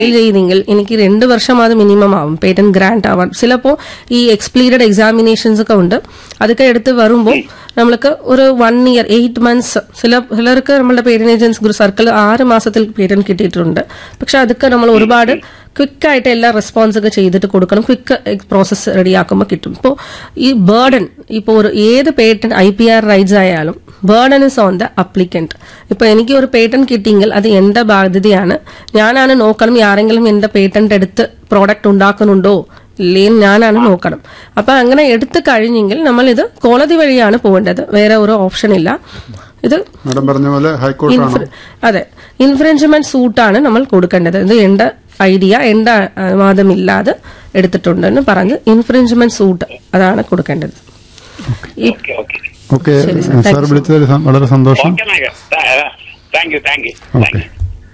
File ചെയ്തെങ്കിൽ എനിക്ക് രണ്ട് വർഷം അത് മിനിമം ആവും പേറ്റന്റ് ഗ്രാന്റ് ആവാൻ ചിലപ്പോൾ ഈ എക്സ്പ്ലീറ്റഡ് എക്സാമിനേഷൻസ് ഒക്കെ ഉണ്ട് അതൊക്കെ എടുത്ത് വരുമ്പോൾ നമ്മൾക്ക് ഒരു വൺ ഇയർ എയ്റ്റ് മന്ത്സ് ചില ചിലർക്ക് നമ്മുടെ പേറ്റന്റ് ഏജൻസി ഒരു സർക്കിൾ ആറ് മാസത്തിൽ പേറ്റന്റ് കിട്ടിയിട്ടുണ്ട് പക്ഷെ അതൊക്കെ നമ്മൾ ഒരുപാട് ക്വിക്കായിട്ട് എല്ലാ റെസ്പോൺസ് ഒക്കെ ചെയ്തിട്ട് കൊടുക്കണം ക്വിക്ക് പ്രോസസ്സ് റെഡിയാക്കുമ്പോൾ കിട്ടും ഇപ്പോൾ ഈ ബേർഡൻ ഇപ്പോൾ ഒരു ഏത് patent I P R rights ആയാലും burden is on the applicant ഇപ്പൊ എനിക്ക് ഒരു പേറ്റന്റ് കിട്ടിയെങ്കിൽ അത് എന്റെ ബാധ്യതയാണ് ഞാനാണ് നോക്കണം ആരെങ്കിലും എന്റെ പേറ്റന്റ് എടുത്ത് പ്രോഡക്റ്റ് ഉണ്ടാക്കുന്നുണ്ടോ ഇല്ലേ ഞാനാണ് നോക്കണം അപ്പൊ അങ്ങനെ എടുത്തു കഴിഞ്ഞെങ്കിൽ നമ്മൾ ഇത് കോടതി വഴിയാണ് പോകേണ്ടത് വേറെ ഒരു ഓപ്ഷൻ ഇല്ല ഇത് മാഡം പറഞ്ഞ പോലെ ഹൈക്കോർട്ടാണ് ഇൻഫ്ര- അതെ ഇൻഫ്രിഞ്ച്മെന്റ് സൂട്ടാണ് നമ്മൾ കൊടുക്കേണ്ടത് ഇത് എന്റെ ഐഡിയ എന്റെ അനുവാദമില്ലാതെ എടുത്തിട്ടുണ്ടെന്ന് പറഞ്ഞ് ഇൻഫ്രിഞ്ച്മെന്റ് സൂട്ട് അതാണ് കൊടുക്കേണ്ടത് ഈ- ഓക്കെ ഓക്കെ ഓക്കെ ശരി, sir. Thank sir you, sir. വിളിച്ചതിൽ സ- വളരെ സന്തോഷം ഓക്കെ നായക thank you thank you thank okay you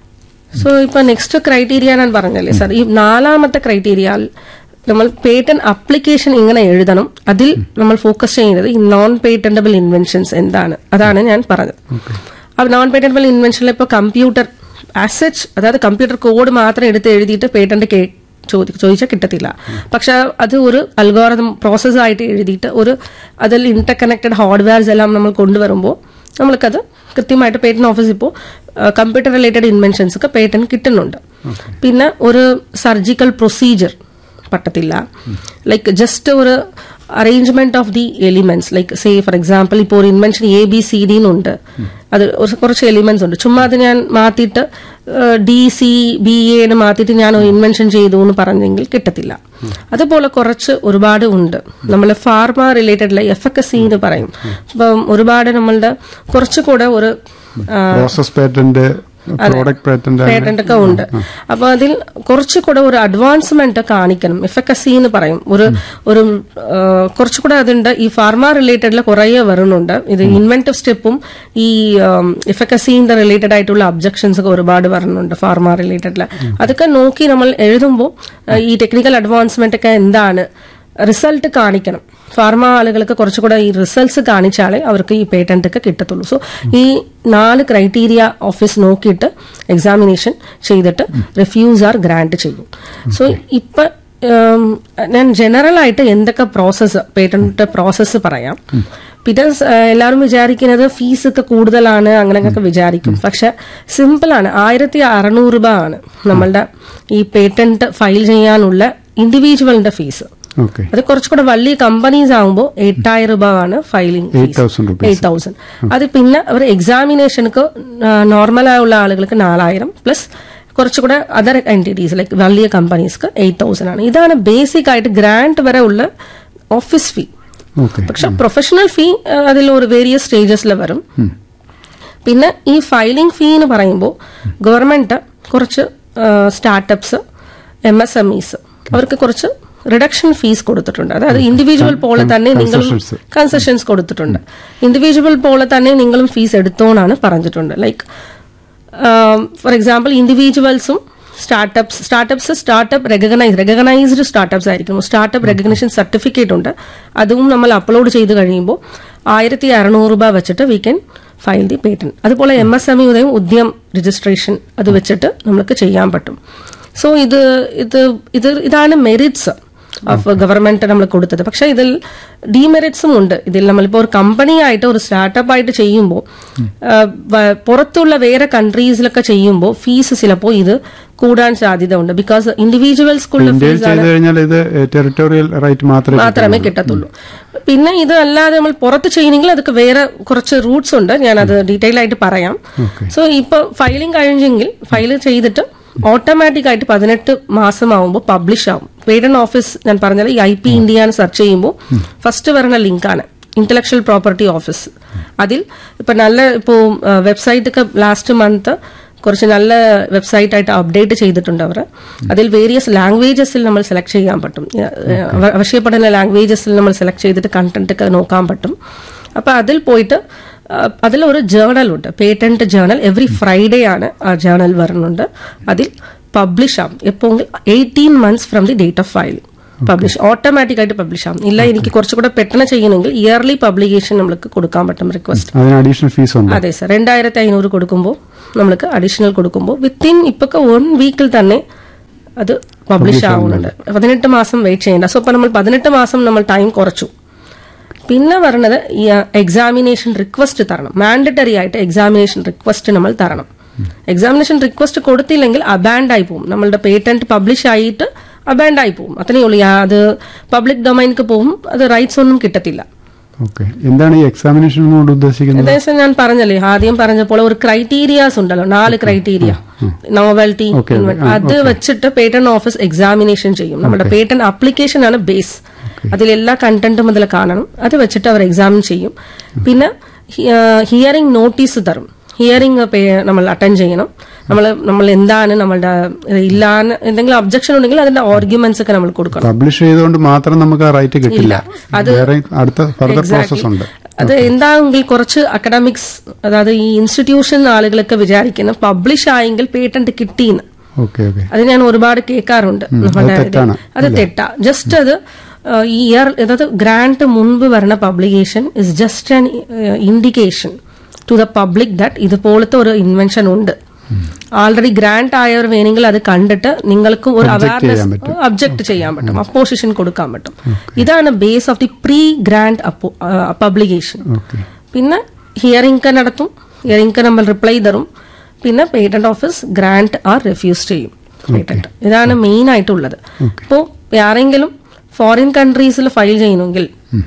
so ഇപ്പൊ നെക്സ്റ്റ് ക്രൈറ്റീരിയ ഞാൻ പറഞ്ഞല്ലേ സാർ ഈ നാലാമത്തെ ക്രൈറ്റീരിയ നമ്മൾ പേറ്റന്റ് അപ്ലിക്കേഷൻ ഇങ്ങനെ എഴുതണം അതിൽ നമ്മൾ ഫോക്കസ് ചെയ്യുന്നത് ഈ നോൺ പേറ്റന്റബിൾ ഇൻവെൻഷൻസ് എന്താണ് അതാണ് ഞാൻ പറഞ്ഞത് അപ്പൊ നോൺ പേറ്റന്റബിൾ ഇൻവെൻഷനിൽ ഇപ്പോൾ കമ്പ്യൂട്ടർ ആസച്ച് അതായത് കമ്പ്യൂട്ടർ കോഡ് മാത്രം എടുത്ത് എഴുതിയിട്ട് പേറ്റന്റ് ചോദി ചോദിച്ചാൽ കിട്ടത്തില്ല പക്ഷെ അത് ഒരു അൽഗോറിതം പ്രോസസ് ആയിട്ട് എഴുതിയിട്ട് ഒരു അതിൽ ഇന്റർകണക്റ്റഡ് ഹാർഡ്വെയർസ് എല്ലാം നമ്മൾ കൊണ്ടുവരുമ്പോൾ നമ്മൾക്കത് കൃത്യമായിട്ട് പേറ്റന്റ് ഓഫീസ് ഇപ്പോൾ കമ്പ്യൂട്ടർ റിലേറ്റഡ് ഇൻവെൻഷൻസ് ഒക്കെ പേറ്റന്റ് കിട്ടുന്നുണ്ട് പിന്നെ ഒരു സർജിക്കൽ പ്രൊസീജിയർ പറ്റത്തില്ല ലൈക്ക് ജസ്റ്റ് ഒരു arrangement of the elements like say for example ഇപ്പോൾ ഒരു invention A B C D എന്നുണ്ട് അത് ഒരു- കുറച്ച് എലിമെന്റ്സ് ഉണ്ട് ചുമ്മാ അത് ഞാൻ മാറ്റിയിട്ട് ഡി സി ബി എന്ന് മാറ്റിയിട്ട് ഞാൻ ഒരു ഇൻവെൻഷൻ ചെയ്തു എന്ന് പറഞ്ഞെങ്കിൽ കിട്ടത്തില്ല അതുപോലെ കുറച്ച് ഒരുപാട് ഉണ്ട് നമ്മൾ ഫാർമ റിലേറ്റഡ് എഫക്കസി എന്ന് പറയും അപ്പം ഒരുപാട് നമ്മളുടെ കുറച്ചുകൂടെ ഒരു ആ, process patent product patent patent ഒക്കെ ഉണ്ട് അപ്പൊ അതിൽ കുറച്ചുകൂടെ ഒരു അഡ്വാൻസ്മെന്റ് കാണിക്കണം എഫക്കസി എന്ന് പറയും ഒരു ഒരു ആ, കുറച്ചുകൂടെ അതുണ്ട് ഈ ഫാർമ റിലേറ്റഡിൽ കുറേ വരുന്നുണ്ട് ഇത് ഇൻവെന്റീവ് സ്റ്റെപ്പും ഈ എഫക്കസിന്റെ റിലേറ്റഡ് ആയിട്ടുള്ള അബ്ജക്ഷൻസ് ഒക്കെ ഒരുപാട് വരുന്നുണ്ട് ഫാർമ റിലേറ്റഡിൽ അതൊക്കെ നോക്കി നമ്മൾ എഴുതുമ്പോൾ ഈ ടെക്നിക്കൽ അഡ്വാൻസ്മെന്റ് ഒക്കെ എന്താണ് റിസൾട്ട് കാണിക്കണം ഫാർമ ആളുകൾക്ക് കുറച്ചുകൂടെ ഈ റിസൾട്ട്സ് കാണിച്ചാലേ അവർക്ക് ഈ പേറ്റന്റ് ഒക്കെ കിട്ടത്തുള്ളൂ സോ ഈ നാല് ക്രൈറ്റീരിയ ഓഫീസ് നോക്കിയിട്ട് എക്സാമിനേഷൻ ചെയ്തിട്ട് റിഫ്യൂസ് ആർ ഗ്രാന്റ് ചെയ്യും സോ ഇപ്പൊ ഉം, ഞാൻ ജനറൽ ആയിട്ട് എന്തൊക്കെ പ്രോസസ്സ് പേറ്റന്റ് പ്രോസസ്സ് പറയാം പിന്നെ സ്- എല്ലാവരും വിചാരിക്കുന്നത് ഫീസ് ഒക്കെ കൂടുതലാണ് അങ്ങനെയൊക്കെ വിചാരിക്കും പക്ഷെ സിമ്പിൾ ആണ് ആയിരത്തി അറുന്നൂറ് രൂപ ആണ് നമ്മളുടെ ഈ പേറ്റന്റ് ഫയൽ ചെയ്യാനുള്ള ഇൻഡിവിജ്വലിന്റെ ഫീസ് ഓക്കെ അത് കുറച്ചുകൂടെ വലിയ കമ്പനീസ് ആകുമ്പോൾ എട്ടായിരം രൂപ ആണ് ഫയലിംഗ് 8,000 rupees. എയ്റ്റ് തൗസൻഡ് അത് പിന്നെ അവർ എക്സാമിനേഷനക്ക് നോർമലായുള്ള ആളുകൾക്ക് നാലായിരം പ്ലസ് കുറച്ചുകൂടെ അതർ എൻറ്റിറ്റീസ് ലൈക്ക് വലിയ കമ്പനീസ്ക്ക് എയ്റ്റ് തൗസൻഡ് ആണ് ഇതാണ് ബേസിക് ആയിട്ട് ഗ്രാന്റ് വരെ ഉള്ള ഓഫീസ് ഫീ ഓക്കെ പക്ഷെ പ്രൊഫഷണൽ ഫീ അതിൽ ഒരു വേരിയസ് സ്റ്റേജസിൽ വരും പിന്നെ ഈ ഫയലിംഗ് ഫീ എന്ന് പറയുമ്പോൾ ഗവൺമെന്റ് കുറച്ച് startups M S M Es അവർക്ക് കുറച്ച് റിഡക്ഷൻ ഫീസ് കൊടുത്തിട്ടുണ്ട് അതായത് ഇൻഡിവിജ്വൽ പോലെ തന്നെ നിങ്ങളും concessions. കൺസെഷൻസ് കൊടുത്തിട്ടുണ്ട് ഇൻഡിവിജ്വൽ പോലെ തന്നെ നിങ്ങളും ഫീസ് എടുത്തോന്നാണ് പറഞ്ഞിട്ടുണ്ട് ലൈക്ക് ഫോർ എക്സാമ്പിൾ ഇൻഡിവിജ്വൽസും startups startups startup recognise recognised startups ആയിരിക്കും സ്റ്റാർട്ടപ്പ് റെക്കഗ്നേഷൻ സർട്ടിഫിക്കറ്റ് ഉണ്ട് അതും നമ്മൾ അപ്ലോഡ് ചെയ്ത് കഴിയുമ്പോൾ ആയിരത്തി അറുന്നൂറ് രൂപ വെച്ചിട്ട് we can file the patent അതുപോലെ എം എസ് എം യുടെയും ഉദ്യം രജിസ്ട്രേഷൻ അത് വെച്ചിട്ട് നമുക്ക് ചെയ്യാൻ പറ്റും സോ ഇത് ഇത് ഇത് ഇതാണ് മെറിറ്റ്സ് ഓഫ് ഗവൺമെന്റ് നമ്മൾ കൊടുത്തത് പക്ഷെ ഇതിൽ ഡിമെറിറ്റ്സും ഉണ്ട് ഇതിൽ നമ്മളിപ്പോൾ ഒരു കമ്പനി ആയിട്ട് ഒരു സ്റ്റാർട്ടപ്പ് ആയിട്ട് ചെയ്യുമ്പോൾ പുറത്തുള്ള വേറെ കൺട്രീസിലൊക്കെ ചെയ്യുമ്പോൾ ഫീസ് ചിലപ്പോൾ ഇത് കൂടാൻ സാധ്യത ഉണ്ട് ബിക്കോസ് ഇൻഡിവിജ്വൽസ്ക്കുള്ള ഇന്ത്യയിൽ ഫീസ് ആണ് ചെയ്തു കഴിഞ്ഞാൽ ഇത് ടെറിട്ടോറിയൽ റൈറ്റ് മാത്രമേ മാത്രമേ കിട്ടത്തുള്ളൂ പിന്നെ ഇത് അല്ലാതെ നമ്മൾ പുറത്ത് ചെയ്യണമെങ്കിൽ അതൊക്കെ വേറെ കുറച്ച് റൂട്ട്സ് ഉണ്ട് ഞാൻ അത് ഡീറ്റെയിൽ ആയിട്ട് പറയാം സോ ഇപ്പൊ ഫയലിംഗ് കഴിഞ്ഞെങ്കിൽ ഫയൽ ചെയ്തിട്ട് ഓട്ടോമാറ്റിക് ആയിട്ട് പതിനെട്ട് മാസം ആവുമ്പോൾ പബ്ലിഷ് ആവും പേറ്റന്റ് ഓഫീസ് ഞാൻ പറഞ്ഞാൽ ഈ ഐ പി ഇന്ത്യ എന്ന് സെർച്ച് ചെയ്യുമ്പോൾ ഫസ്റ്റ് വരുന്ന ലിങ്കാണ് ഇന്റലക്ച്വൽ പ്രോപ്പർട്ടി ഓഫീസ് അതിൽ ഇപ്പൊ നല്ല ഇപ്പോൾ വെബ്സൈറ്റ് ഒക്കെ ലാസ്റ്റ് മന്ത് കുറച്ച് നല്ല വെബ്സൈറ്റ് ആയിട്ട് അപ്ഡേറ്റ് ചെയ്തിട്ടുണ്ട് അവർ അതിൽ വേരിയസ് ലാംഗ്വേജസിൽ നമ്മൾ സെലക്ട് ചെയ്യാൻ പറ്റും ഏഹ് അവ- ആവശ്യപ്പെടുന്ന ലാംഗ്വേജസിൽ നമ്മൾ സെലക്ട് ചെയ്തിട്ട് കണ്ടന്റ് ഒക്കെ നോക്കാൻ പറ്റും അപ്പൊ അതിൽ പോയിട്ട് അഹ് അതിലൊരു ജേണൽ ഉണ്ട് പേറ്റന്റ് ജേണൽ എവറി ഫ്രൈഡേ ആണ് ആ ജേണൽ വരുന്നുണ്ട് അതിൽ പബ്ലിഷ് ആവും എപ്പോൾ eighteen months from the date of filing publish automatic ആയിട്ട് പബ്ലിഷ് ആവും ഇല്ല എനിക്ക് കുറച്ചുകൂടെ പെട്ടെന്ന് ചെയ്യണമെങ്കിൽ ഇയർലി പബ്ലിക്കേഷൻ നമുക്ക് കൊടുക്കാൻ പറ്റും റിക്വസ്റ്റ് അതിന് അഡീഷണൽ ഫീസ് ഉണ്ട് അതെ സർ രണ്ടായിരത്തി അഞ്ഞൂറ് കൊടുക്കുമ്പോൾ നമ്മൾക്ക് അഡീഷണൽ കൊടുക്കുമ്പോൾ വിത്തിൻ ഇപ്പൊക്കെ വൺ വീക്കിൽ തന്നെ അത് പബ്ലിഷ് ആവുന്നുണ്ട് പതിനെട്ട് മാസം വെയിറ്റ് ചെയ്യേണ്ട സോ ഇപ്പൊ നമ്മൾ പതിനെട്ട് മാസം നമ്മൾ ടൈം കുറച്ചു പിന്നെ പറഞ്ഞത് ഈ എക്സാമിനേഷൻ റിക്വസ്റ്റ് തരണം മാൻഡറ്ററി ആയിട്ട് എക്സാമിനേഷൻ റിക്വസ്റ്റ് നമ്മൾ തരണം എക്സാമിനേഷൻ റിക്വസ്റ്റ് കൊടുത്തില്ലെങ്കിൽ അബാൻഡ് ആയി പോകും നമ്മളുടെ പേറ്റന്റ് പബ്ലിഷ് ആയിട്ട് അബാൻഡ് ആയി പോകും അത്രയേ ഉള്ളൂ യാ- അത് പബ്ലിക് ഡൊമൈനിക്ക് പോകും അത് റൈറ്റ്സ് ഒന്നും കിട്ടത്തില്ല ഓക്കെ എന്താണ് ഈ എക്സാമിനേഷൻ കൊണ്ട് ഉദ്ദേശിക്കുന്നത് ഏകദേശം ഞാൻ പറഞ്ഞല്ലേ ആദ്യം പറഞ്ഞപ്പോൾ ഒരു ക്രൈറ്റീരിയാസ് ഉണ്ടല്ലോ നാല് ക്രൈറ്റീരിയ നോവൽറ്റി Okay, okay. ആ, അത് വെച്ചിട്ട് പേറ്റന്റ് ഓഫീസ് എക്സാമിനേഷൻ ചെയ്യും നമ്മുടെ പേറ്റന്റ് ആപ്ലിക്കേഷൻ ആണ് ബേസ് അതിലെല്ലാ കണ്ടന്റും അതിൽ കാണണം അത് വെച്ചിട്ട് അവർ എക്സാമിൻ ചെയ്യും പിന്നെ ഹിയറിംഗ് നോട്ടീസ് തരും ഹിയറിംഗ് നമ്മൾ അറ്റൻഡ് ചെയ്യണം നമ്മൾ നമ്മൾ എന്താണ് നമ്മളുടെ ഇല്ലാന്ന് എന്തെങ്കിലും ഒബ്ജക്ഷൻ ഉണ്ടെങ്കിൽ അതിന്റെ ആർഗ്യുമെന്റ്സ് ഒക്കെ നമ്മൾ കൊടുക്കണം പബ്ലിഷ് ചെയ്തുകൊണ്ട് മാത്രം നമുക്ക് ആ റൈറ്റ് കിട്ടില്ല അത് വേറെ അടുത്ത ഫർദർ Exactly. പ്രോസസ് ഉണ്ട് അത് എന്താണെങ്കിൽ കുറച്ച് അക്കഡമിക്സ് അതായത് ഈ ഇൻസ്റ്റിറ്റ്യൂഷൻ ആളുകളൊക്കെ വിചാരിക്കുന്ന പബ്ലിഷ് ആയെങ്കിൽ പേറ്റന്റ് കിട്ടിയെന്ന് ഓക്കെ ഓക്കെ അത് ഞാൻ ഒരുപാട് കേൾക്കാറുണ്ട് ഉം, അത് നമ്മുടെ തെറ്റാണ്, ഇതിൽ. അത് തെറ്റാ ജസ്റ്റ് അത് ആ, ഈ ഇയർ അതായത് ഗ്രാന്റ് മുൻപ് വരുന്ന publication is just an indication to the public that ഇതുപോലത്തെ ഒരു ഇൻവെൻഷൻ ഉണ്ട് ആൾറെഡി ഗ്രാന്റ് ആയവർ വേണമെങ്കിൽ അത് കണ്ടിട്ട് നിങ്ങൾക്ക് ഒരു Object അവയർനെസ് ചെയ്യാൻ പറ്റും. ഒബ്ജക്ട് ചെയ്യാൻ പറ്റും അപ്പോസിഷൻ കൊടുക്കാൻ പറ്റും ഇതാണ് base of the pre grant publication okay പിന്നെ ഹിയറിംഗ് നടത്തും ഹിയറിംഗ് നമ്മൾ റിപ്ലൈ തരും പിന്നെ patent office grant or refuse ചെയ്യും പേറ്റന്റ് ഇതാണ് മെയിൻ ആയിട്ടുള്ളത് ഇപ്പോൾ ആരെങ്കിലും ഫോറിൻ കൺട്രീസിൽ ഫയൽ ചെയ്യണമെങ്കിൽ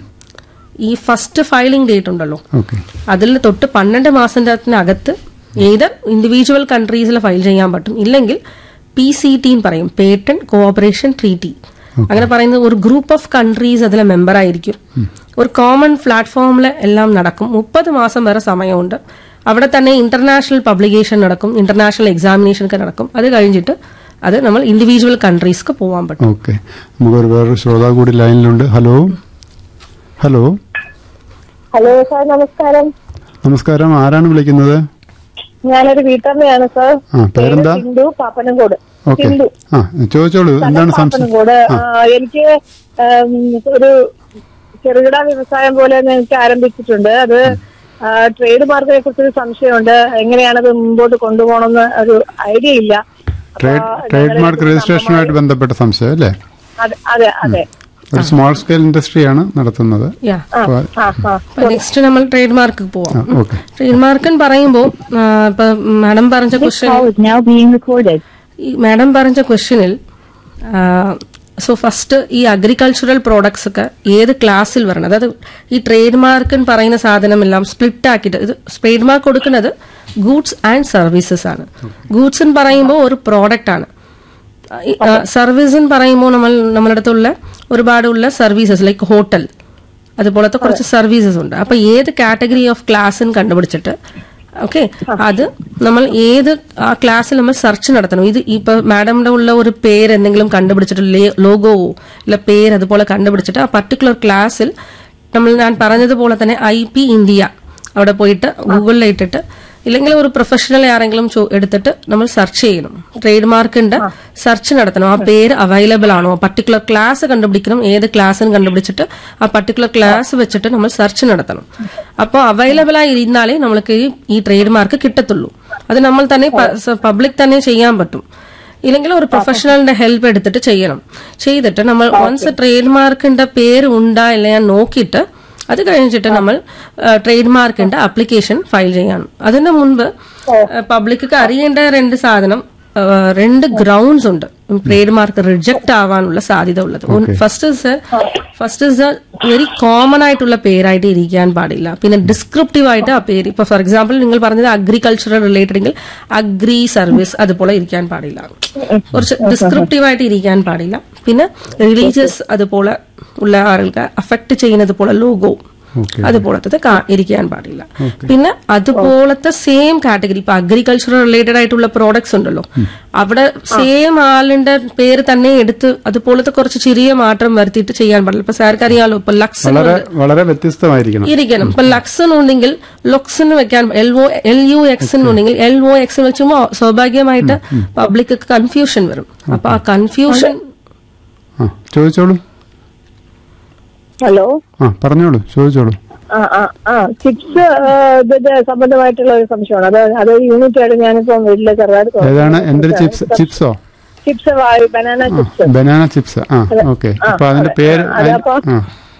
ഈ ഫസ്റ്റ് ഫയലിംഗ് ഡേറ്റ് ഉണ്ടല്ലോ ഓക്കെ അതിൽ തൊട്ട് പന്ത്രണ്ട് മാസത്തിനകത്ത് ഏത് ഇൻഡിവിജ്വൽ കൺട്രീസിൽ ഫയൽ ചെയ്യാൻ പറ്റും ഇല്ലെങ്കിൽ പി സി ടി പറയും പേറ്റന്റ് കോഓപ്പറേഷൻ ട്രീറ്റി അങ്ങനെ പറയുന്നത് ഒരു ഗ്രൂപ്പ് ഓഫ് കൺട്രീസ് അതിലെ മെമ്പർ ആയിരിക്കും ഒരു കോമൺ പ്ലാറ്റ്ഫോമിൽ എല്ലാം നടക്കും മുപ്പത് മാസം വരെ സമയമുണ്ട് അവിടെ തന്നെ ഇന്റർനാഷണൽ പബ്ലിക്കേഷൻ നടക്കും ഇന്റർനാഷണൽ എക്സാമിനേഷൻ ഒക്കെ നടക്കും അത് കഴിഞ്ഞിട്ട് അത് നമ്മൾ ഇൻഡിവിജ്വൽ കൺട്രീസ്ക്ക് പോകാൻ പറ്റും ഓക്കെ നമുക്കൊരു വേറൊരു ശ്രോതാവ് കൂടി ലൈനിലുണ്ട് ഹലോ ഹലോ ഹലോ സാർ നമസ്കാരം നമസ്കാരം ആരാണ് വിളിക്കുന്നത് ഞാനൊരു വീട്ടമ്മയാണ് സാർ ആ, പേരെന്താ? പേര് ഹിന്ദു പാപ്പനംകോട് ഓക്കെ ഹിന്ദു ആ ചോദിച്ചോളൂ എന്താണ് സംശയം പാപ്പനംകോട് ആ, എനിക്ക് ഉം, ഒരു ചെറുകിട വ്യവസായം പോലെ ഒന്ന് എനിക്ക് ആരംഭിച്ചിട്ടുണ്ട് അത് ട്രേഡ് മാർക്കിനെ കുറിച്ചൊരു സംശയമുണ്ട് എങ്ങനെയാണത് മുമ്പോട്ട് കൊണ്ടുപോകണമെന്ന് ഒരു ഐഡിയ ഇല്ല അപ്പൊ ട്രേഡ് ട്രേഡ് ഞങ്ങള് മാർക്ക് രജിസ്ട്രേഷനുമായിട്ട് ബന്ധപ്പെട്ട സംശയം അല്ലേ അതെ അതെ അതെ ഒരു സ്മോൾ സ്കെയിൽ ഇൻഡസ്ട്രിയാണ് നടത്തുന്നത് യാ അപ്പൊ ആ ആ നെക്സ്റ്റ് നമ്മൾ ട്രേഡ് മാർക്ക് പോവാം ഓക്കെ ട്രേഡ് മാർക്ക് പറയുമ്പോൾ ഇപ്പൊ മാഡം പറഞ്ഞ question is now being recorded. ഈ മാഡം പറഞ്ഞ ക്വസ്റ്റ്യനിൽ സോ ഫസ്റ്റ് ഈ അഗ്രികൾച്ചറൽ പ്രോഡക്ട്സ് ഒക്കെ ഏത് ക്ലാസ്സിൽ വരണം അതായത് ഈ ട്രേഡ് മാർക്ക് എന്ന് പറയുന്ന സാധനം എല്ലാം സ്പ്ലിറ്റ് ആക്കിയിട്ട് ഇത് ട്രേഡ് മാർക്ക് കൊടുക്കുന്നത് ഗൂഡ്സ് ആൻഡ് സർവീസസ് ആണ് ഗൂഡ്സ് എന്ന് പറയുമ്പോൾ ഒരു പ്രോഡക്റ്റ് ആണ് സർവീസ് എന്ന് പറയുമ്പോൾ നമ്മൾ നമ്മുടെ അടുത്തുള്ള ഒരുപാടുള്ള സർവീസസ് ലൈക്ക് ഹോട്ടൽ അതുപോലത്തെ കുറച്ച് സർവീസസ് ഉണ്ട് അപ്പൊ ഏത് കാറ്റഗറി ഓഫ് ക്ലാസ് കണ്ടുപിടിച്ചിട്ട് ഓക്കെ അത് നമ്മൾ ഏത് ആ ക്ലാസ്സിൽ നമ്മൾ സെർച്ച് നടത്തണം ഇത് ഇപ്പൊ മാഡമിന്റെ ഉള്ള ഒരു പേര് എന്തെങ്കിലും കണ്ടുപിടിച്ചിട്ട് ലോഗോവോ ഇല്ല പേര് അതുപോലെ കണ്ടുപിടിച്ചിട്ട് ആ പർട്ടിക്കുലർ ക്ലാസ്സിൽ നമ്മൾ ഞാൻ പറഞ്ഞതുപോലെ തന്നെ ഐ പി ഇന്ത്യ അവിടെ പോയിട്ട് ഗൂഗിളിൽ ഇട്ടിട്ട് ഇല്ലെങ്കിൽ ഒരു പ്രൊഫഷണൽ ആരെങ്കിലും ചോ- എടുത്തിട്ട് നമ്മൾ സെർച്ച് ചെയ്യണം ട്രേഡ് മാർക്കിന്റെ സെർച്ച് നടത്തണം ആ പേര് അവൈലബിൾ ആണോ പർട്ടിക്കുലർ ക്ലാസ് കണ്ടുപിടിക്കണം ഏത് ക്ലാസ്സിന് കണ്ടുപിടിച്ചിട്ട് ആ പർട്ടിക്കുലർ ക്ലാസ് വെച്ചിട്ട് നമ്മൾ സെർച്ച് നടത്തണം അപ്പോൾ അവൈലബിൾ ആയി ഇരുന്നാലേ നമ്മൾക്ക് ഈ- ഈ ട്രേഡ് മാർക്ക് കിട്ടത്തുള്ളൂ അത് നമ്മൾ തന്നെ പബ്ലിക് തന്നെ ചെയ്യാൻ പറ്റും ഇല്ലെങ്കിൽ ഒരു പ്രൊഫഷണലിന്റെ ഹെൽപ്പ് എടുത്തിട്ട് ചെയ്യണം ചെയ്തിട്ട് നമ്മൾ വൺസ് ട്രേഡ് മാർക്കിന്റെ പേര് ഉണ്ടാ ഇല്ല ഞാൻ നോക്കിയിട്ട് അത് കഴിഞ്ഞിട്ട് നമ്മൾ ട്രേഡ് മാർക്കിന്റെ അപ്ലിക്കേഷൻ ഫയൽ ചെയ്യണം അതിന് മുൻപ് പബ്ലിക്ക് അറിയേണ്ട രണ്ട് സാധനം ആ, രണ്ട് ഗ്രൗണ്ട്സ് ഉണ്ട് ട്രേഡ് മാർക്ക് റിജക്ട് ആവാനുള്ള സാധ്യത ഉള്ളത് first is first is very common ആയിട്ടുള്ള പേരായിട്ട് ഇരിക്കാൻ പാടില്ല പിന്നെ ഡിസ്ക്രിപ്റ്റീവ് ആയിട്ട് ആ പേര് ഇപ്പൊ ഫോർ എക്സാമ്പിൾ നിങ്ങൾ പറഞ്ഞത് അഗ്രികൾച്ചറൽ റിലേറ്റഡ് എങ്കിൽ അഗ്രി സർവീസ് അതുപോലെ ഇരിക്കാൻ പാടില്ല കുറച്ച് ഡിസ്ക്രിപ്റ്റീവ് ആയിട്ട് ഇരിക്കാൻ പാടില്ല പിന്നെ റിലീജിയസ് അതുപോലെ ഉള്ള ആളുകൾക്ക് അഫക്ട് ചെയ്യുന്നത് പോലെ ലോഗോ ഓക്കെ അതുപോലത്തെ കാ- ഇരിക്കാൻ പാടില്ല പിന്നെ അതുപോലത്തെ സെയിം കാറ്റഗറി ഇപ്പൊ അഗ്രികൾച്ചർ റിലേറ്റഡ് ആയിട്ടുള്ള പ്രോഡക്ട്സ് ഉണ്ടല്ലോ അവിടെ സെയിം ആളിന്റെ പേര് തന്നെ എടുത്ത് അതുപോലത്തെ കുറച്ച് ചെറിയ മാറ്റം വരുത്തിയിട്ട് ചെയ്യാൻ പാടില്ല ഇപ്പൊ സാർക്ക് അറിയാലോ ഇപ്പൊ ലക്സ് വളരെ വളരെ വ്യത്യസ്തമായിരിക്കണം ഇരിക്കണം ഇപ്പൊ ലക്സ് ഉണ്ടെങ്കിൽ ലൊക്സിന് വെക്കാൻ L O L U X ഉണ്ടെങ്കിൽ എൽ ഒ എക്സ് വെച്ചുമ്പോ സ്വാഭാവികമായിട്ട് പബ്ലിക് കൺഫ്യൂഷൻ വരും അപ്പൊ ആ കൺഫ്യൂഷൻ ആ ചോദിച്ചോളൂ ഹലോ ആ പറഞ്ഞോളൂ ചോദിച്ചോളൂ ആ ആ ആ ചിപ്സ് ഇതിന്റെ സംബന്ധമായിട്ടുള്ള ഒരു സംശയമാണ് അത് അത് യൂണിറ്റ് ആയിട്ട് ഞാനിപ്പോ വീട്ടിലെ ചെറുതായിട്ട് തുറന്നു. ഏതാണ് എന്റെ ചിപ്സ് ചിപ്സോ chips banana chips banana chips ആ ഓക്കെ ആ, അപ്പൊ അതിന്റെ അതെ. പേര് ആ, അതപ്പോ- ആ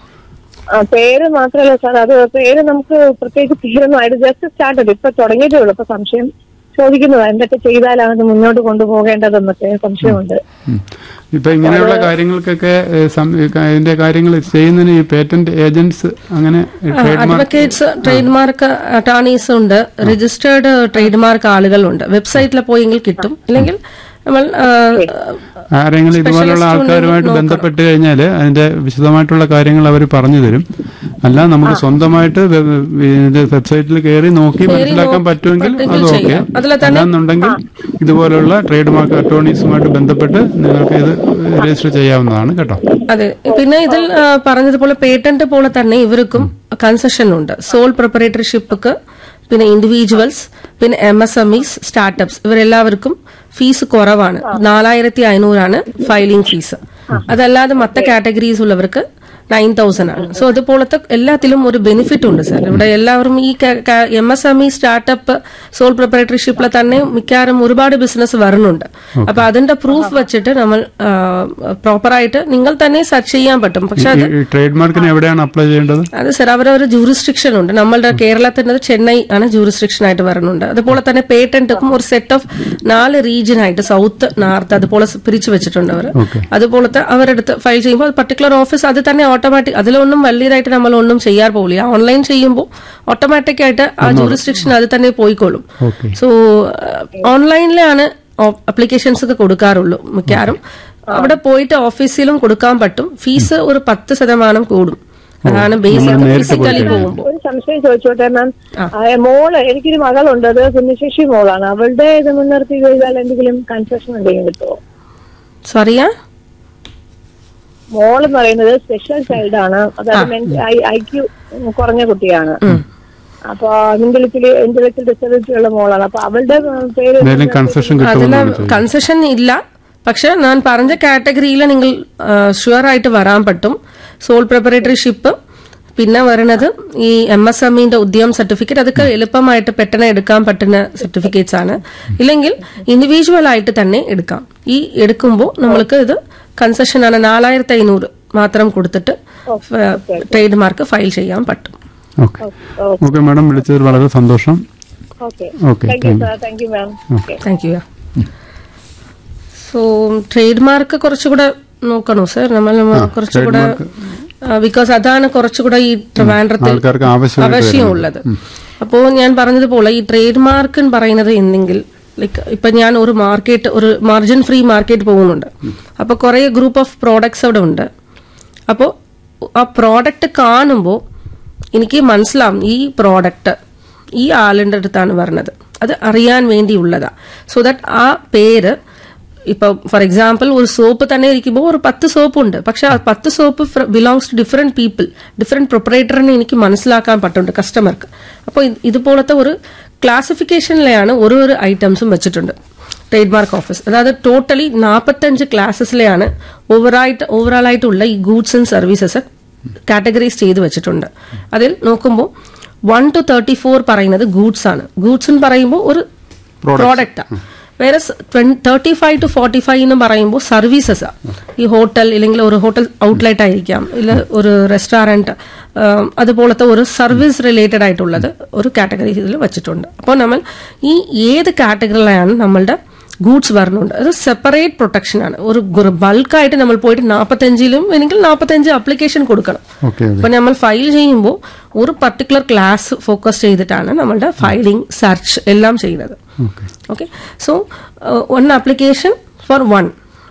ആ പേര് മാത്രമല്ല സാർ അത് പേര് നമുക്ക് പ്രത്യേകിച്ച് പേരൊന്നും ആയിട്ട് ജസ്റ്റ് സ്റ്റാർട്ട് ഇപ്പൊ തുടങ്ങിയിട്ടേ ഉള്ളൂ അപ്പൊ സംശയം ചോദിക്കുന്നത് എന്തൊക്കെ ചെയ്താലാണ് ഇത് മുന്നോട്ട് കൊണ്ടുപോകേണ്ടതെന്നൊക്കെ സംശയമുണ്ട് ഉം. ഇപ്പൊ ഇങ്ങനെയുള്ള കാര്യങ്ങൾക്കൊക്കെ ഏ, സം- ഈ ക- ഇതിന്റെ കാര്യങ്ങൾ ചെയ്യുന്നതിന് ഈ പേറ്റന്റ് ഏജന്റ്സ് അങ്ങനെ trade mark advocates trade mark attorneys ഉണ്ട് രജിസ്റ്റേർഡ് ട്രേഡ് മാർക്ക് ആളുകളുണ്ട് വെബ്സൈറ്റിൽ പോയെങ്കിൽ കിട്ടും അല്ലെങ്കിൽ നമ്മൾ ആ, ആരെങ്കിലും ഇതുപോലുള്ള Specialist ആൾക്കാരുമായിട്ട് ഉണ്ടെങ്കിൽ ബന്ധപ്പെട്ട് കഴിഞ്ഞാൽ അതിന്റെ വിശദമായിട്ടുള്ള കാര്യങ്ങൾ അവർ പറഞ്ഞു തരും അല്ല നമുക്ക് സ്വന്തമായിട്ട് വെ- ഇതിന്റെ വെബ്സൈറ്റിൽ കയറി നോക്കി മനസ്സിലാക്കാൻ പറ്റുമെങ്കിൽ അത് പറ്റുമെങ്കിൽ ഓക്കെ ചെയ്യാം. അതിലെ തന്നെ- അല്ലാന്നുണ്ടെങ്കിൽ ഇതുപോലുള്ള ട്രേഡ് മാർക്ക് അറ്റോർണീസുമായിട്ട് ബന്ധപ്പെട്ട് നിങ്ങൾക്ക് ഇത് രജിസ്റ്റർ ചെയ്യാവുന്നതാണ് കേട്ടോ അതെ പിന്നെ ഇതിൽ ആ, പറഞ്ഞതുപോലെ പേറ്റന്റ് പോലെ തന്നെ ഇവർക്കും കൺസെഷൻ ഉണ്ട് സോൾ പ്രിപ്പറേറ്റർഷിപ്പ് പിന്നെ ഇൻഡിവിജ്വൽസ് പിന്നെ M S M Es startups ഇവരെല്ലാവർക്കും ഫീസ് കുറവാണ് നാലായിരത്തി അഞ്ഞൂറാണ് ഫയലിംഗ് ഫീസ് അതല്ലാതെ മറ്റു കാറ്റഗറീസ് ഉള്ളവർക്ക് നയൻ തൗസൻഡ് ആണ് സോ അതുപോലത്തെ എല്ലാത്തിലും ഒരു ബെനിഫിറ്റ് ഉണ്ട് സാർ ഇവിടെ എല്ലാവരും ഈ M S M E startup sole പ്രിപ്പറേറ്റർഷിപ്പിൽ തന്നെ മിക്കവാറും ഒരുപാട് ബിസിനസ് വരുന്നുണ്ട് അപ്പൊ അതിന്റെ പ്രൂഫ് വെച്ചിട്ട് നമ്മൾ പ്രോപ്പറായിട്ട് നിങ്ങൾ തന്നെ സെർച്ച് ചെയ്യാൻ പറ്റും പക്ഷെ അത് ഈ ട്രേഡ് മാർക്കിന് എവിടെയാണ് അപ്ലൈ ചെയ്യേണ്ടത് അത് സാർ അവരൊരു ജൂറിസ്ട്രിക്ഷൻ ഉണ്ട് നമ്മളുടെ കേരളത്തിന്റെ ചെന്നൈ ആണ് ജൂറിസ്ട്രിക്ഷൻ ആയിട്ട് വരുന്നുണ്ട് അതുപോലെ തന്നെ പേറ്റന്റും ഒരു സെറ്റ് ഓഫ് നാല് റീജിയൻ ആയിട്ട് സൗത്ത് നോർത്ത് അതുപോലെ പിരിച്ചു വെച്ചിട്ടുണ്ട് അവർ Okay. അതുപോലത്തെ അവരെടുത്ത് ഫയൽ ചെയ്യുമ്പോൾ പർട്ടിക്കുലർ ഓഫീസ് അത് തന്നെ ഓട്ടോമാറ്റിക് അതിലൊന്നും വലിയതായിട്ട് നമ്മൾ ഒന്നും ചെയ്യാൻ പോകില്ല ഓൺലൈൻ ചെയ്യുമ്പോൾ ഓട്ടോമാറ്റിക് ആയിട്ട് ആ ജൂറിസ്ട്രിക്ഷൻ അത് തന്നെ പോയിക്കോളും ഓക്കെ സോ ഓൺലൈനിലാണ് അപ്ലിക്കേഷൻസ് ഒക്കെ കൊടുക്കാറുള്ളൂ മിക്കവാറും അവിടെ പോയിട്ട് ഓഫീസിലും കൊടുക്കാൻ പറ്റും ഫീസ് ഒരു പത്ത് ശതമാനം കൂടും അതാണ് ബേസിക് നേരിട്ട് പോയി ഫിസിക്കലി കഴിഞ്ഞാൽ. പോകുമ്പോൾ ഒരു സംശയം ചോദിച്ചോട്ടെ മാം ആ. ആ, മോള് എനിക്കൊരു മകളുണ്ട് അത് ഭിന്നശേഷി മോളാണ് അവളുടെ ഇത് മുൻനിർത്തി ചെയ്താൽ എന്തെങ്കിലും കൺസെഷൻ എന്തെങ്കിലും കിട്ടുമോ സോറിയാ മോൾ എന്ന് പറയുന്നത് സ്പെഷ്യൽ ചൈൽഡ് ആണ് അതായത് ഐ ക്യു കുറഞ്ഞ കുട്ടിയാണ് അപ്പൊ ഇന്റലക്ച്വലി ഇന്റലക്ച്വൽ ഡിസബിലിറ്റി ഉള്ള മോളാണ് അപ്പൊ അവളുടെ ഉം, പേര് എന്തെങ്കിലും കൺസെഷൻ അതില് കിട്ടുമെന്നാണ് ചോദിക്കുന്നത് കൺസെഷൻ ഇല്ല പക്ഷെ ഞാൻ പറഞ്ഞ കാറ്റഗറിയിൽ നിങ്ങൾ ഷുവർ ആയിട്ട് വരാൻ പറ്റും സോൾ പ്രിപ്പറേറ്ററിഷിപ്പ് പിന്നെ വരുന്നത് ഈ എം എസ് എം ഇന്റെ ഉദ്യമം സർട്ടിഫിക്കറ്റ് അതൊക്കെ എളുപ്പമായിട്ട് പെട്ടെന്ന് എടുക്കാൻ പറ്റുന്ന സർട്ടിഫിക്കറ്റ്സ് ആണ് ഇല്ലെങ്കിൽ ഇൻഡിവിജ്വൽ ആയിട്ട് തന്നെ എടുക്കാം ഈ എടുക്കുമ്പോൾ നമ്മൾക്ക് ഇത് കൺസെഷൻ ആണ് നാലായിരത്തി അഞ്ഞൂറ് മാത്രം കൊടുത്തിട്ട് ട്രേഡ് മാർക്ക് ഫയൽ ചെയ്യാൻ പറ്റും ഓക്കെ ഓക്കെ മാഡം വിളിച്ചതിൽ വളരെ സന്തോഷം okay okay thank you sir thank you ma'am okay thank you so trade mark കുറച്ചുകൂടെ നോക്കണോ സർ നമ്മൾ കുറച്ചുകൂടെ ബിക്കോസ് അതാണ് കുറച്ചുകൂടെ ഈ ട്രിവാൻഡ്രത്തിൽ ആൾക്കാർക്ക് ആവശ്യമായിട്ട് ആവശ്യമുള്ളത് അപ്പോ ഞാൻ പറഞ്ഞതുപോലെ ഈ ട്രേഡ് മാർക്ക് എന്ന് പറയുന്നത് എന്തെങ്കിൽ ലൈക്ക് ഇപ്പൊ ഞാൻ ഒരു മാർക്കറ്റ് ഒരു മാർജിൻ ഫ്രീ മാർക്കറ്റ് പോകുന്നുണ്ട് അപ്പൊ കുറെ ഗ്രൂപ്പ് ഓഫ് പ്രോഡക്ട്സ് അവിടെ ഉണ്ട് അപ്പോൾ ആ പ്രോഡക്റ്റ് കാണുമ്പോൾ എനിക്ക് മനസ്സിലാവും ഈ പ്രോഡക്റ്റ് ഈ ആളിൻ്റെ അടുത്താണ് പറഞ്ഞത് അത് അറിയാൻ വേണ്ടിയുള്ളതാ സോ ദാറ്റ് ആ പേര് ഇപ്പൊ ഫോർ എക്സാമ്പിൾ ഒരു സോപ്പ് തന്നെ ഇരിക്കുമ്പോൾ ഒരു പത്ത് സോപ്പ് ഉണ്ട് പക്ഷെ ആ പത്ത് soap belongs to different people different പ്രൊപ്പറേറ്ററിനെ എനിക്ക് മനസ്സിലാക്കാൻ പറ്റുന്നുണ്ട് കസ്റ്റമർക്ക് അപ്പോൾ ഇതുപോലത്തെ ഒരു ക്ലാസിഫിക്കേഷനിലെയാണ് ഓരോ ഒരു ഐറ്റംസും വെച്ചിട്ടുണ്ട് ട്രേഡ് മാർക്ക് ഓഫീസ് അതായത് ടോട്ടലി നാൽപ്പത്തഞ്ച് ക്ലാസ്സസിലെയാണ് ഓവറായിട്ട് ഓവറാൾ ആയിട്ടുള്ള ഈ ഗൂഡ്സ് ആൻഡ് സർവീസസ് കാറ്റഗറീസ് ചെയ്ത് വെച്ചിട്ടുണ്ട് അതിൽ നോക്കുമ്പോൾ വൺ ടു തേർട്ടി ഫോർ പറയുന്നത് ഗൂഡ്സ് ആണ് ഗൂഡ്സ് എന്ന് പറയുമ്പോൾ ഒരു പ്രോഡക്റ്റാണ് വേറെ thirty five two forty five എന്ന് പറയുമ്പോൾ സർവീസസ് ഈ ഹോട്ടൽ ഇല്ലെങ്കിൽ ഒരു ഹോട്ടൽ ഔട്ട്ലെറ്റ് ആയിരിക്കാം ഇല്ല ഒരു റെസ്റ്റോറൻറ്റ് അതുപോലത്തെ ഒരു സർവീസ് റിലേറ്റഡ് ആയിട്ടുള്ളത് ഒരു കാറ്റഗറി ഇതിൽ വെച്ചിട്ടുണ്ട് അപ്പോൾ നമ്മൾ ഈ ഏത് കാറ്റഗറിയിലാണ് നമ്മളുടെ ഗൂഡ്സ് വരുന്നുണ്ട് അത് സെപ്പറേറ്റ് പ്രൊട്ടക്ഷൻ ആണ് ഒരു ബൾക്കായിട്ട് നമ്മൾ പോയിട്ട് നാൽപ്പത്തഞ്ചിലും അല്ലെങ്കിൽ നാൽപ്പത്തഞ്ച് അപ്ലിക്കേഷൻ കൊടുക്കണം ഓക്കെ അപ്പൊ നമ്മൾ ഫയൽ ചെയ്യുമ്പോൾ ഒരു പർട്ടിക്കുലർ ക്ലാസ് ഫോക്കസ് ചെയ്തിട്ടാണ് നമ്മളുടെ ഫയലിംഗ് സെർച്ച് എല്ലാം ചെയ്യുന്നത് okay okay so one application for one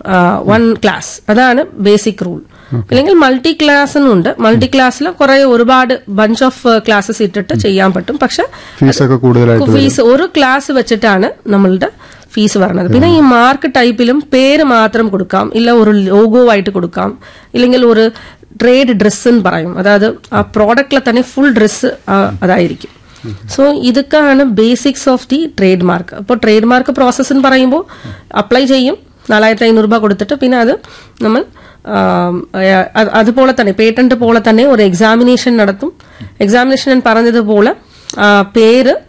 one class അതാണ് ബേസിക് റൂൾ അല്ലെങ്കിൽ മൾട്ടി ക്ലാസ് എന്നുണ്ട് മൾട്ടി ക്ലാസ്സിൽ കുറെ ഒരുപാട് ബഞ്ച് ഓഫ് ക്ലാസ്സസ് ഇട്ടിട്ട് ചെയ്യാൻ പറ്റും പക്ഷെ ഫീസൊക്കെ കൂടുതലായിട്ട് വരും. ഫീസ് ഒരു ക്ലാസ് വെച്ചിട്ടാണ് നമ്മളുടെ ഫീസ് പറഞ്ഞത് പിന്നെ ഈ മാർക്ക് ടൈപ്പിലും പേര് മാത്രം കൊടുക്കാം ഇല്ല ഒരു ലോഗോ ആയിട്ട് കൊടുക്കാം ഇല്ലെങ്കിൽ ഒരു ട്രേഡ് ഡ്രസ് എന്ന് പറയും അതായത് ആ പ്രോഡക്റ്റിലെ തന്നെ ഫുൾ ഡ്രസ്സ് അതായിരിക്കും സോ ഇതൊക്കെയാണ് basics of the trade mark അപ്പോൾ ട്രേഡ് മാർക്ക് പ്രോസസ്സ് എന്ന് പറയുമ്പോൾ അപ്ലൈ ചെയ്യും നാലായിരത്തി അഞ്ഞൂറ് രൂപ കൊടുത്തിട്ട് പിന്നെ അത് നമ്മൾ ആം, അത് അതുപോലെ തന്നെ പേറ്റന്റ് പോലെ തന്നെ ഒരു എക്സാമിനേഷൻ നടത്തും എക്സാമിനേഷൻ ഞാൻ പറഞ്ഞതുപോലെ ആ, പേര്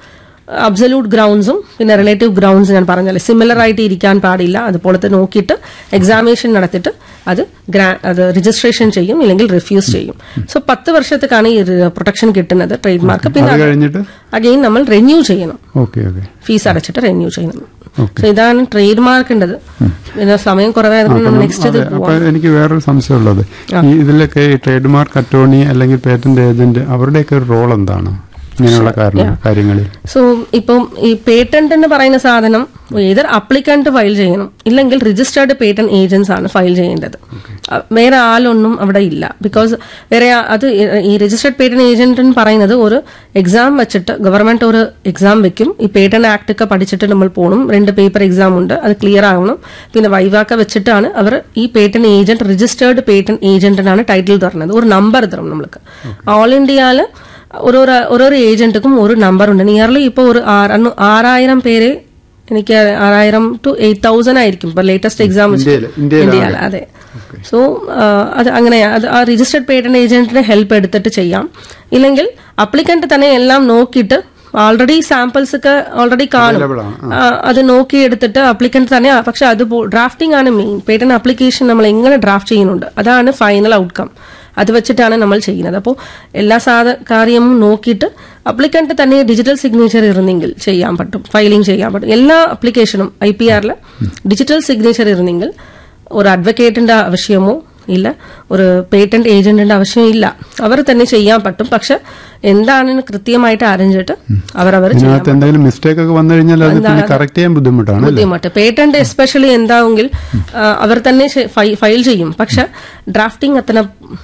അബ്സല്യൂട്ട് ഗ്രൗണ്ട്സും പിന്നെ റിലേറ്റീവ് ഗ്രൗണ്ട്സ് ഞാൻ പറഞ്ഞല്ലേ സിമിലർ ആയിട്ട് ഇരിക്കാൻ പാടില്ല അതുപോലത്തെ നോക്കിയിട്ട് എക്സാമിനേഷൻ നടത്തിയിട്ട് അത് ഗ്രാ- അത് രജിസ്ട്രേഷൻ ചെയ്യും ഇല്ലെങ്കിൽ റിഫ്യൂസ് ചെയ്യും സോ പത്ത് വർഷത്തേക്കാണ് ഈ പ്രൊട്ടക്ഷൻ കിട്ടുന്നത് ട്രേഡ് മാർക്ക് അത് പിന്നെ കഴിഞ്ഞിട്ട് അഗെയിൻ നമ്മൾ റിന്യൂ ചെയ്യണം ഓക്കെ ഓക്കെ ഫീസ് അടച്ചിട്ട് റിന്യൂ ചെയ്യണം സോ ഇതാണ് ട്രേഡ് മാർക്കിൻ്റെത് പിന്നെ സമയം കുറവായതുകൊണ്ട് നമ്മൾ നെക്സ്റ്റ് ഇത് അതെ അപ്പൊ എനിക്ക് വേറൊരു സംശയമുള്ളത് ഈ ഇതിലൊക്കെ ഈ ട്രേഡ് മാർക്ക് അറ്റോർണി അല്ലെങ്കിൽ പേറ്റന്റ് ഏജന്റ് അവരുടെയൊക്കെ ഒരു റോൾ എന്താണ് ഇങ്ങനെയുള്ള കാരണം കാര്യങ്ങളിൽ സോ ഇപ്പം ഈ പേറ്റന്റ് എന്ന് പറയുന്ന സാധനം ഏതർ അപ്ലിക്കന്റ് ഫയൽ ചെയ്യണം ഇല്ലെങ്കിൽ രജിസ്റ്റേർഡ് പേറ്റന്റ് ഏജൻസ് ആണ് ഫയൽ ചെയ്യേണ്ടത് അഹ് വേറെ ആളൊന്നും അവിടെ ഇല്ല ബിക്കോസ് വേറെ ആ- അത് ഈ രജിസ്റ്റേർഡ് പേറ്റന്റ് ഏജന്റ് എന്ന് പറയുന്നത് ഒരു എക്സാം വെച്ചിട്ട് ഗവൺമെന്റ് ഒരു എക്സാം വെക്കും ഈ പേറ്റന്റ് ആക്ട് ഒക്കെ പഠിച്ചിട്ട് നമ്മൾ പോകണം രണ്ട് പേപ്പർ എക്സാം ഉണ്ട് അത് ക്ലിയർ ആവണം പിന്നെ വൈവാക്ക വെച്ചിട്ടാണ് അവർ ഈ പേറ്റന്റ് ഏജന്റ് രജിസ്റ്റേർഡ് പേറ്റന്റ് ഏജന്റിനാണ് ടൈറ്റിൽ തരുന്നത് ഒരു നമ്പർ തരും നമ്മൾക്ക് ഓൾ ഇന്ത്യയില് ഓരോരോ ഓരോരോ ഏജന്റുക്കും ഒരു നമ്പർ ഉണ്ട് നിയർലി ഇപ്പോൾ ഒരു ആറ് ആറായിരം പേര് എനിക്ക് ആറായിരം ടു എയ്റ്റ് തൗസൻഡ് ആയിരിക്കും ഇപ്പൊ ലേറ്റസ്റ്റ് എക്സാം ഇന്ത്യയില്, ഇന്ത്യയിലാണ്. ഇന്ത്യയിൽ അതെ സോ അത് അങ്ങനെയാ അത് ആ രജിസ്റ്റർഡ് പേറ്റന്റ് ഏജന്റിന്റെ ഹെൽപ്പ് എടുത്തിട്ട് ചെയ്യാം ഇല്ലെങ്കിൽ അപ്ലിക്കന്റ് തന്നെ എല്ലാം നോക്കിയിട്ട് ഓൾറെഡി സാമ്പിൾസ് ഒക്കെ ഓൾറെഡി കാണും Available ആണ്. ആ, അത് നോക്കി എടുത്തിട്ട് അപ്ലിക്കന്റ് തന്നെ പക്ഷെ അത് ഡ്രാഫ്റ്റിംഗ് ആണ് മെയിൻ പേറ്റന്റ് ആപ്ലിക്കേഷൻ നമ്മൾ എങ്ങനെ ഡ്രാഫ്റ്റ് ചെയ്യുന്നുണ്ട് അതാണ് ഫൈനൽ ഔട്ട്കം അത് വെച്ചിട്ടാണ് നമ്മൾ ചെയ്യുന്നത് അപ്പോൾ എല്ലാ സാധ കാര്യവും നോക്കിയിട്ട് അപ്ലിക്കന്റ് തന്നെ ഡിജിറ്റൽ സിഗ്നേച്ചർ ഇരുന്നെങ്കിൽ ചെയ്യാൻ പറ്റും ഫയലിംഗ് ചെയ്യാൻ പറ്റും എല്ലാ അപ്ലിക്കേഷനും ഐ പി ആറിൽ ഡിജിറ്റൽ സിഗ്നേച്ചർ ഇരുന്നെങ്കിൽ ഒരു അഡ്വക്കേറ്റിന്റെ ആവശ്യമോ ഇല്ല ഒരു പേറ്റന്റ് ഏജന്റിന്റെ ആവശ്യം ഇല്ല അവർ തന്നെ ചെയ്യാൻ പറ്റും പക്ഷെ എന്താണെന്ന് കൃത്യമായിട്ട് അറിഞ്ഞിട്ട് അവരവർ ചെയ്യാൻ ഇതിനകത്ത് എന്തെങ്കിലും മിസ്റ്റേക്ക് ഒക്കെ വന്നു കഴിഞ്ഞാൽ അത് പിന്നെ കറക്റ്റ് ചെയ്യാൻ ബുദ്ധിമുട്ടാണ് അല്ലേ ബുദ്ധിമുട്ട് പേറ്റന്റ് എസ്പെഷ്യലി എന്താവെങ്കിൽ ആ, അവർ തന്നെ ശ- ഫൈ- ഫയൽ ചെയ്യും പക്ഷെ ഡ്രാഫ്റ്റിംഗ് അത്ര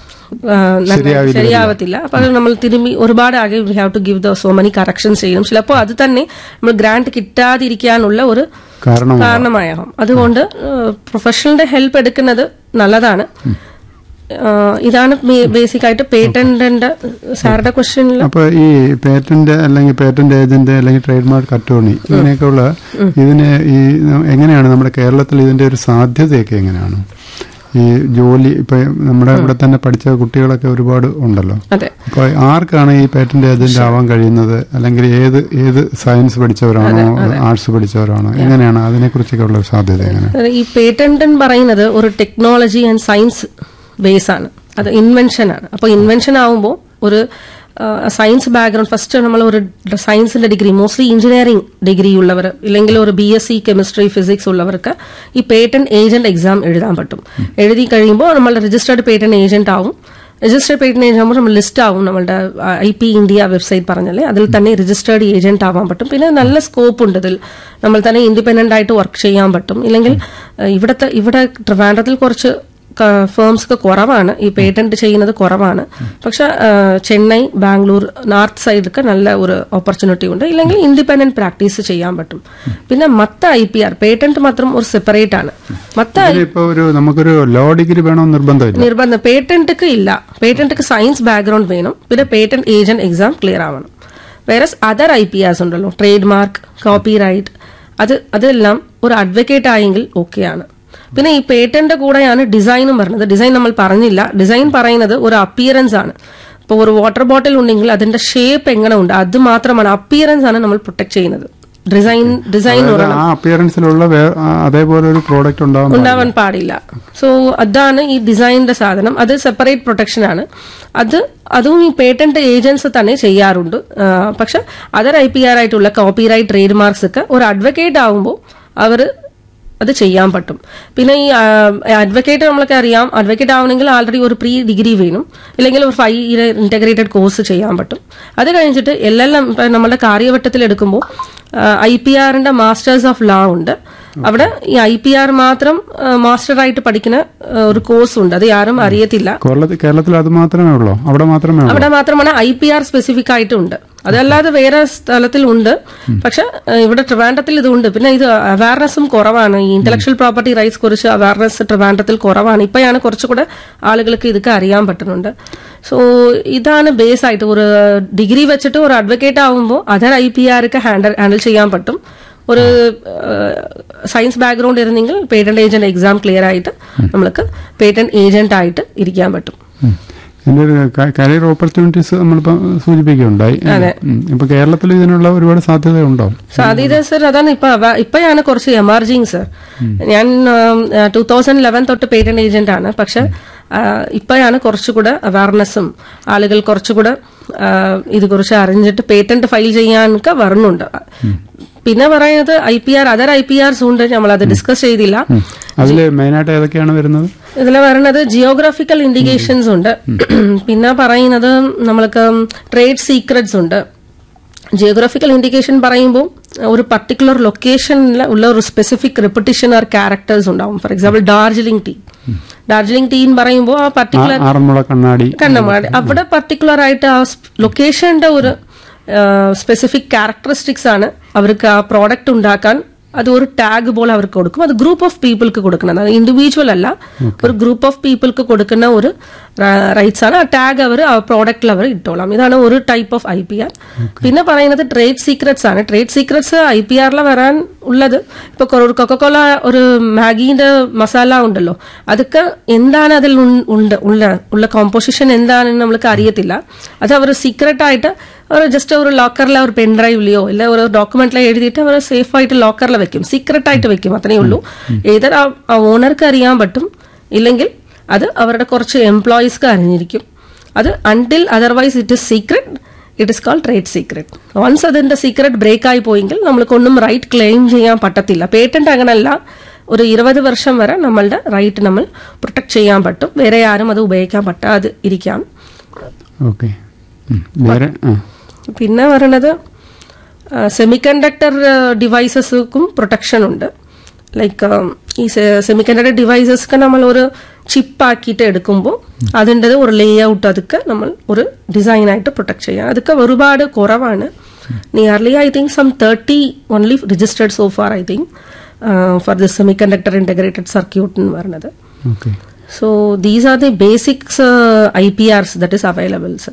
ആ, നന്നായി ശരിയാവില്ല. ശരിയാവത്തില്ല അപ്പൊ അത് നമ്മൾ തിരുമ്പി ഒരുപാട് ആകെ we have to give the so many corrections ചെയ്യണം ചിലപ്പോൾ അത് തന്നെ നമ്മൾ ഗ്രാന്റ് കിട്ടാതിരിക്കാനുള്ള ഒരു കാരണം കാരണമായാകും അതുകൊണ്ട് പ്രൊഫഷണലിന്റെ ഹെൽപ്പ് എടുക്കുന്നത് നല്ലതാണ് ആ, ഇതാണ് ബേസിക് ആയിട്ട് പേറ്റന്റിന്റെ സാറുടെ ക്വസ്റ്റ്യനിൽ അപ്പൊ ഈ പേറ്റന്റ് അല്ലെങ്കിൽ പേറ്റന്റ് ഏജന്റ് അല്ലെങ്കിൽ ട്രേഡ് മാർക്ക് അറ്റോർണി ഇങ്ങനെയൊക്കെയുള്ള ഇതിന് ഈ എങ്ങനെയാണ് നമ്മുടെ കേരളത്തിൽ ഇതിന്റെ ഒരു സാധ്യതയൊക്കെ എങ്ങനെയാണ് ഈ ജോലി ഇപ്പൊ നമ്മുടെ ഇവിടെ തന്നെ പഠിച്ച കുട്ടികളൊക്കെ ഒരുപാട് ഉണ്ടല്ലോ അതെ അപ്പൊ ആർക്കാണ് ഈ പേറ്റന്റ് ഏജന്റ് ആവാൻ കഴിയുന്നത് അല്ലെങ്കിൽ ഏത് ഏത് സയൻസ് പഠിച്ചവരാണോ ആർട്സ് പഠിച്ചവരാണോ എങ്ങനെയാണ് അതിനെക്കുറിച്ചൊക്കെ ഉള്ള ഒരു സാധ്യത എങ്ങനെ ഈ പേറ്റന്റ് എന്ന് പറയുന്നത് ഒരു ടെക്നോളജി ആൻഡ് സയൻസ് ബേസ് ആണ് അത് ഇൻവെൻഷൻ ആണ് അപ്പോൾ ഇൻവെൻഷൻ ആവുമ്പോൾ ഒരു സയൻസ് ബാക്ക്ഗ്രൗണ്ട് ഫസ്റ്റ് നമ്മൾ ഒരു സയൻസിന്റെ ഡിഗ്രി മോസ്റ്റ്ലി എഞ്ചിനീയറിംഗ് ഡിഗ്രി ഉള്ളവർ ഇല്ലെങ്കിൽ ഒരു B S C chemistry physics ഉള്ളവർക്ക് ഈ പേറ്റന്റ് ഏജന്റ് എക്സാം എഴുതാൻ പറ്റും എഴുതി കഴിയുമ്പോൾ നമ്മൾ രജിസ്റ്റേർഡ് പേറ്റന്റ് ഏജന്റ് ആവും രജിസ്റ്റേർഡ് പേറ്റന്റ് ഏജന്റ് ആകുമ്പോൾ നമ്മൾ ലിസ്റ്റ് ആവും നമ്മളുടെ ഐ പി ഇന്ത്യ വെബ്സൈറ്റ് പറഞ്ഞല്ലേ അതിൽ തന്നെ രജിസ്റ്റേർഡ് ഏജന്റ് ആവാൻ പറ്റും പിന്നെ നല്ല സ്കോപ്പ് ഉണ്ട് ഇതിൽ നമ്മൾ തന്നെ ഇൻഡിപെൻഡന്റ് ആയിട്ട് വർക്ക് ചെയ്യാൻ പറ്റും ഇല്ലെങ്കിൽ ഏഹ്, ഇവിടത്തെ ഇവിടെ ട്രിവാൻഡ്രത്തിൽ കുറച്ച് ഫേംസ് ഒക്കെ കുറവാണ് ഈ പേറ്റന്റ് ചെയ്യുന്നത് കുറവാണ് പക്ഷെ ഏഹ്, ചെന്നൈ ബാംഗ്ലൂർ നോർത്ത് സൈഡൊക്കെ നല്ല ഒരു ഓപ്പർച്യൂണിറ്റി ഉണ്ട് ഇല്ലെങ്കിൽ ഇൻഡിപെൻഡന്റ് പ്രാക്ടീസ് ചെയ്യാൻ പറ്റും പിന്നെ മത്ത ഐ പി ആർ പേറ്റന്റ് മാത്രം ഒരു സെപ്പറേറ്റ് ആണ് മത്ത ഇപ്പൊ ഒരു നമുക്കൊരു ലോ ഡിഗ്രി വേണമെന്ന് നിർബന്ധമില്ല നിർബന്ധം പേറ്റന്റ്ക്ക് ഇല്ല പേറ്റന്റ്ക്ക് സയൻസ് ബാക്ക്ഗ്രൗണ്ട് വേണം പിന്നെ പേറ്റന്റ് ഏജന്റ് എക്സാം ക്ലിയർ ആവണം വേറെ അതർ ഐ പി ആർസ് ഉണ്ടല്ലോ ട്രേഡ് മാർക്ക് കോപ്പി റൈറ്റ് അത് അതെല്ലാം ഒരു അഡ്വക്കേറ്റ് ആയെങ്കിൽ ഓക്കെയാണ് പിന്നെ ഈ പേറ്റന്റ് കൂടെയാണ് ഡിസൈനും പറഞ്ഞത് ഡിസൈൻ നമ്മൾ പറഞ്ഞില്ല ഡിസൈൻ പറയുന്നത് ഒരു അപ്പിയറൻസ് ആണ് ഇപ്പോൾ ഒരു വാട്ടർ ബോട്ടിൽ ഉണ്ടെങ്കിൽ അതിന്റെ ഷേപ്പ് എങ്ങനെ ഉണ്ട് അത് മാത്രമാണ് അപ്പിയറൻസ് ആണ് നമ്മൾ പ്രൊട്ടക്ട് ചെയ്യുന്നത് ഡിസൈൻ ഡിസൈൻ അതായത് ആ അപ്പിയറൻസിലുള്ള വേ- ആ അതേപോലെ ഒരു പ്രോഡക്റ്റ് ഉണ്ടാവാൻ പാടില്ല. ഉണ്ടാവാൻ പാടില്ല സോ അതാണ് ഈ ഡിസൈനിന്റെ സാധനം അത് സെപ്പറേറ്റ് പ്രൊട്ടക്ഷൻ ആണ് അത് അതും ഈ പേറ്റന്റ് ഏജൻസ് തന്നെ ചെയ്യാറുണ്ട് ആ, പക്ഷെ അതർ ഐ പി ആർ ആയിട്ടുള്ള കോപ്പി റൈറ്റ് ട്രേഡ് മാർക്സ് ഒക്കെ ഒരു അഡ്വക്കേറ്റ് ആവുമ്പോൾ അവർ അത് ചെയ്യാൻ പറ്റും പിന്നെ ഈ അഡ്വക്കേറ്റ് നമ്മളൊക്കെ അറിയാം അഡ്വക്കേറ്റ് ആവണമെങ്കിൽ ആൾറെഡി ഒരു പ്രീ ഡിഗ്രി വേണം ഇല്ലെങ്കിൽ ഒരു ഫൈവ് ഇയർ ഇന്റഗ്രേറ്റഡ് കോഴ്സ് ചെയ്യാൻ പറ്റും അത് കഴിഞ്ഞിട്ട് എൽ എൽ എം നമ്മുടെ കാര്യവട്ടത്തിൽ എടുക്കുമ്പോൾ ഐ പി ആറിന്റെ മാസ്റ്റേഴ്സ് ഓഫ് ലോ ഉണ്ട് അവിടെ ഈ ഐ പി ആർ മാത്രം മാസ്റ്റർ ആയിട്ട് പഠിക്കുന്ന ആ, ഒരു കോഴ്സ് ഉണ്ട് അത് ആരും അറിയത്തില്ല കേരളത്തിൽ കേരളത്തിൽ അത് മാത്രമേ ഉള്ളൂ അവിടെ മാത്രമേ ഉള്ളൂ അവിടെ മാത്രമാണ് ഐ പി ആർ സ്പെസിഫിക് ആയിട്ടുണ്ട് അതല്ലാതെ വേറെ സ്ഥലത്തിൽ ഉണ്ട് പക്ഷെ ഏഹ്, ഇവിടെ ട്രിവാൻഡത്തിൽ ഇതുണ്ട് പിന്നെ ഇത് അവയർനെസ്സും കുറവാണ് ഈ ഇന്റലക്ച്വൽ പ്രോപ്പർട്ടി റൈറ്റ്സ് കുറിച്ച് അവയർനെസ് ട്രിവാൻഡത്തിൽ കുറവാണ് ഇപ്പോഴാണ് കുറച്ചുകൂടെ ആളുകൾക്ക് ഇതൊക്കെ അറിയാൻ പറ്റുന്നുണ്ട് സോ ഇതാണ് ബേസ് ആയിട്ട് ഒരു ഡിഗ്രി വെച്ചിട്ട് ഒരു അഡ്വക്കേറ്റ് ആവുമ്പോൾ അതർ ഐ പി ആർക്ക് ഹാൻഡിൽ ഹാൻഡിൽ ചെയ്യാൻ പറ്റും ഒരു സയൻസ് ബാക്ക്ഗ്രൗണ്ട് ഇരുന്നെങ്കിൽ പേറ്റന്റ് ഏജന്റ് എക്സാം ക്ലിയർ ആയിട്ട് നമ്മൾക്ക് പേറ്റന്റ് ഏജന്റ് ആയിട്ട് ഇരിക്കാൻ പറ്റും ഉം. ഇതിന്റെ ഒരു കരിയർ ഓപ്പർച്യൂണിറ്റീസ് നമ്മളിപ്പോ സൂചിപ്പിക്കുകയുണ്ടായി ഉം. ഇപ്പൊ കേരളത്തിൽ ഇതിനുള്ള ഒരുപാട് സാധ്യതയുണ്ടോ സാധ്യത സർ അതാണ് ഇപ്പൊ അവ- ഇപ്പോഴാണ് കുറച്ച് എമർജിങ് സർ ഞാൻ ടൂ തൗസൻഡ് ലെവൻ തൊട്ട് പേറ്റന്റ് ഏജന്റ് ആണ് പക്ഷെ ആ, ഇപ്പോഴാണ് കുറച്ചുകൂടെ അവയർനെസ്സും ആളുകൾ കുറച്ചുകൂടെ ആ, ഇതുകുറിച്ച് അറിഞ്ഞിട്ട് പേറ്റന്റ് ഫയൽ ചെയ്യാനൊക്കെ വരുന്നുണ്ട് പിന്നെ പറയുന്നത് I P R other I P Rs ഉണ്ട് നമ്മൾ അത് ഡിസ്കസ് ചെയ്തില്ല അതിൽ മെയിനായിട്ട് ഏതൊക്കെയാണ് വരുന്നത് ഇതിൽ പറയുന്നത് ജിയോഗ്രാഫിക്കൽ ഇൻഡിക്കേഷൻസ് ഉണ്ട് പിന്നെ പറയുന്നത് നമ്മൾക്ക് ട്രേഡ് സീക്രട്സ് ഉണ്ട് ജിയോഗ്രാഫിക്കൽ ഇൻഡിക്കേഷൻ പറയുമ്പോൾ ഒരു പർട്ടിക്കുലർ ലൊക്കേഷനിൽ ഉള്ള ഒരു സ്പെസിഫിക് റിപ്പറ്റീഷൻ ആർ ക്യാരക്ടേഴ്സ് ഉണ്ടാവും for example Darjeeling tea Darjeeling tea എന്ന് പറയുമ്പോൾ ആ പർട്ടിക്കുലർ ആറന്മുള കണ്ണാടി കണ്ണമാടി അവിടെ പർട്ടിക്കുലർ ആയിട്ട് ആ ലൊക്കേഷന്റെ ഒരു സ്പെസിഫിക് ക്യാരക്ടറിസ്റ്റിക്സ് ആണ് അവർക്ക് ആ പ്രോഡക്റ്റ് ഉണ്ടാക്കാൻ അത് ഒരു ടാഗ് പോലെ അവർക്ക് കൊടുക്കും അത് ഗ്രൂപ്പ് ഓഫ് പീപ്പിൾക്ക് കൊടുക്കുന്നത് അത് ഇൻഡിവിജ്വൽ അല്ല ഒരു ഗ്രൂപ്പ് ഓഫ് പീപ്പിൾക്ക് കൊടുക്കുന്ന ഒരു റൈറ്റ്സ് ആണ് ആ ടാഗ് അവർ ആ പ്രോഡക്റ്റിൽ അവർ ഇട്ടോളാം ഇതാണ് ഒരു type of I P R പിന്നെ പറയുന്നത് ട്രേഡ് സീക്രട്സ് ആണ് ട്രേഡ് സീക്രട്സ് ഐ പി ആറിൽ വരാൻ ഉള്ളത് ഇപ്പൊ കൊ- ഒരു കൊക്കക്കോല ഒരു മാഗീന്റെ മസാല ഉണ്ടല്ലോ അതൊക്കെ എന്താണ് അതിൽ ഉൺ- ഉണ്ട് ഉള്ള ഉള്ള കോമ്പോസിഷൻ എന്താണെന്ന് നമ്മൾക്ക് അറിയത്തില്ല അത് അവർ സീക്രട്ട് ആയിട്ട് അവർ ജസ്റ്റ് ഒരു ലോക്കറിലെ ഒരു പെൻ ഡ്രൈവിലെയോ ഇല്ല ഒരു ഡോക്യുമെന്റിലെ എഴുതിയിട്ട് അവർ സേഫ് ആയിട്ട് ലോക്കറിൽ വെക്കും സീക്രട്ട് ആയിട്ട് വെക്കും അത്രേ ഉള്ളൂ ഏതൊരു ആ ഓണർക്ക് അറിയാൻ പറ്റും ഇല്ലെങ്കിൽ അത് അവരുടെ കുറച്ച് എംപ്ലോയീസ്ക്ക് അറിഞ്ഞിരിക്കും അത് until otherwise it is secret it is call trade secret once അതിന്റെ സീക്രട്ട് ബ്രേക്ക് ആയി പോയെങ്കിൽ നമ്മൾക്കൊന്നും റൈറ്റ് ക്ലെയിം ചെയ്യാൻ പറ്റത്തില്ല പേറ്റന്റ് അങ്ങനല്ല ഒരു ഇരുപത് വർഷം വരെ നമ്മളുടെ റൈറ്റ് നമ്മൾ പ്രൊട്ടക്ട് ചെയ്യാൻ പറ്റും വേറെ ആരും അത് ഉപയോഗിക്കാൻ പറ്റാതെ ഇരിക്കാം ഓക്കെ വേറെ ആ പിന്നെ പറയണത് സെമി കണ്ടക്ടർ ഡിവൈസസുക്കും പ്രൊട്ടക്ഷൻ ഉണ്ട് ലൈക്ക് ഈ സെമി കണ്ടക്ടർ ഡിവൈസസ്ക്ക് നമ്മൾ ഒരു ചിപ്പ് ആക്കിയിട്ട് എടുക്കുമ്പോൾ അതിൻ്റെ ഒരു ലേ ഔട്ട് അതൊക്കെ നമ്മൾ ഒരു ഡിസൈനായിട്ട് പ്രൊട്ടക്ട് ചെയ്യാം അതൊക്കെ ഒരുപാട് കുറവാണ് nearly I think some thirty only registered so far I think for the semi conductor integrated circuit എന്ന് പറയുന്നത് okay So these are the basics uh, IPRs that is available, sir.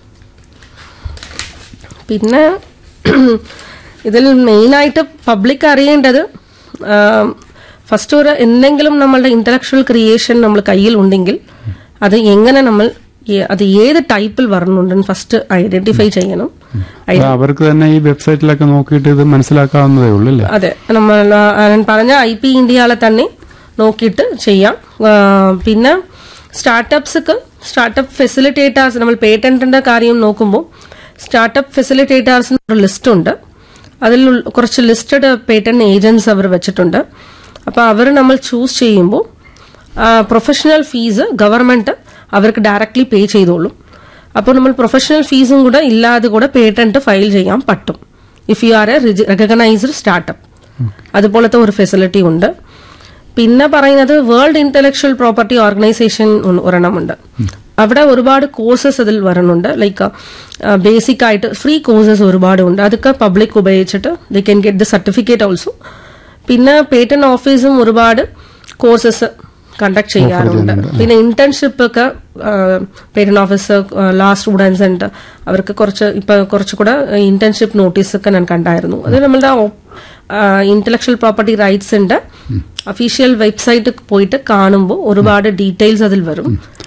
പിന്നെ ഇതിൽ മെയിനായിട്ട് പബ്ലിക് അറിയേണ്ടത് ഫസ്റ്റ് ഒരു എന്തെങ്കിലും നമ്മളുടെ intellectual creation നമ്മൾ കയ്യിൽ ഉണ്ടെങ്കിൽ അത് എങ്ങനെ നമ്മൾ ഏ- അത് ഏത് ടൈപ്പിൽ വരണുണ്ടെന്ന് ഫസ്റ്റ് ഐഡന്റിഫൈ ചെയ്യണം അത് അവർക്ക് തന്നെ ഈ വെബ്സൈറ്റിലൊക്കെ നോക്കിയിട്ട് ഇത് മനസ്സിലാക്കാവുന്നതേ ഉള്ളൂ അല്ലേ അതെ നമ്മൾ ആ, ഞാൻ പറഞ്ഞ ഐ പി ഇന്ത്യയിലെ തന്നെ നോക്കിയിട്ട് ചെയ്യാം ആ, പിന്നെ സ്റ്റാർട്ടപ്പ്സ്ക്ക് സ്റ്റാർട്ടപ്പ് ഫെസിലിറ്റേറ്റേഴ്സ് നമ്മൾ പേറ്റന്റിന്റെ കാര്യം നോക്കുമ്പോൾ സ്റ്റാർട്ടപ്പ് ഫെസിലിറ്റേറ്റേഴ്സിന് ഒരു ലിസ്റ്റ് ഉണ്ട് അതിൽ ഉൾ- കുറച്ച് ലിസ്റ്റഡ് പേറ്റന്റ് ഏജൻസ് അവർ വെച്ചിട്ടുണ്ട് അപ്പോൾ അവർ നമ്മൾ ചൂസ് ചെയ്യുമ്പോൾ പ്രൊഫഷണൽ ഫീസ് ഗവൺമെന്റ് അവർക്ക് ഡയറക്ട്ലി പേ ചെയ്തോളും അപ്പോൾ നമ്മൾ പ്രൊഫഷണൽ ഫീസും കൂടെ ഇല്ലാതെ കൂടെ പേറ്റന്റ് ഫയൽ ചെയ്യാൻ പറ്റും if you are a recognised startup അതുപോലത്തെ ഒരു ഫെസിലിറ്റി ഉണ്ട് പിന്നെ പറയുന്നത് വേൾഡ് ഇന്റലക്ച്വൽ പ്രോപ്പർട്ടി ഓർഗനൈസേഷൻ ഒരെണ്ണമുണ്ട് അവിടെ ഒരുപാട് കോഴ്സസ് അതിൽ വരുന്നുണ്ട് ലൈക്ക് ബേസിക് ആയിട്ട് ഫ്രീ കോഴ്സസ് ഒരുപാട് ഉണ്ട് അതൊക്കെ പബ്ലിക് ഉപയോഗിച്ചിട്ട് the can get the certificate also പിന്നെ പേറ്റന്റ് ഓഫീസും ഒരുപാട് കോഴ്സസ് കണ്ടക്ട് ചെയ്യാറുണ്ട് പിന്നെ ഇന്റേൺഷിപ്പ് ഒക്കെ പേറ്റന്റ് ഓഫീസ് ലാ സ്റ്റുഡൻസ് ഉണ്ട് അവർക്ക് കുറച്ച് ഇപ്പൊ കുറച്ചുകൂടെ ഇന്റേൺഷിപ്പ് നോട്ടീസ് ഒക്കെ ഞാൻ കണ്ടായിരുന്നു അത് നമ്മളുടെ ഇന്റലക്ച്വൽ പ്രോപ്പർട്ടി റൈറ്റ്സിന്റെ അഫീഷ്യൽ വെബ്സൈറ്റ് പോയിട്ട് കാണുമ്പോൾ ഒരുപാട് ഡീറ്റെയിൽസ് അതിൽ വരും